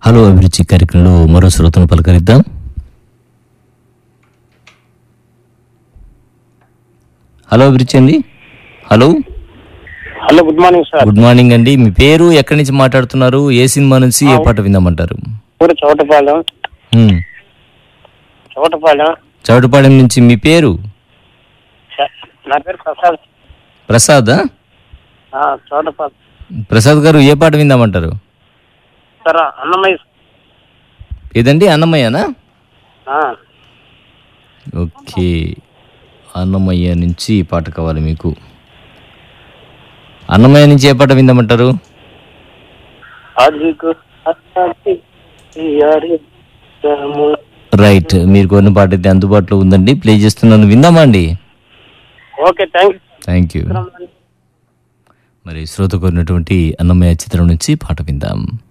Hello అభిరుచి కార్యక్రమంలో మరో శ్రోతను పలకరిద్దాం హలో అభిరుచి అండి hello hello good morning sir good morning అండి మీ పేరు ఎక్కడి నుంచి మాట్లాడుతున్నారు ఏ సినిమా నుంచి ఏ పాట విందామంటారు ఊరు చౌటపాలెం హ్మ్. చౌటపాలెం చౌటపాడెం నుంచి మీ పేరు చ- నా పేరు ప్రసాద్ ప్రసాద్ ఆ, చౌటపాలెం ప్రసాద్ గారు ఏ పాట విందామంటారు సార్ అన్నమయ్య ఏదండి అన్నమయ్యనా ఆ, ఓకే అన్నమయ్య నుంచి ఈ పాట కావాలి మీకు అన్నమయ్య నుంచి ఏ పాట విందామంటారు అదిగో అన్నది ఈ అరిష్టము. రైట్ మీరు కొన్ని పాట అయితే అందుబాటులో ఉందండి ప్లే చేస్తున్నాను విందామా అండి okay thank thank you you మరి శ్రోత కోరినటువంటి అన్నమయ్య చిత్రం నుంచి పాట విందాం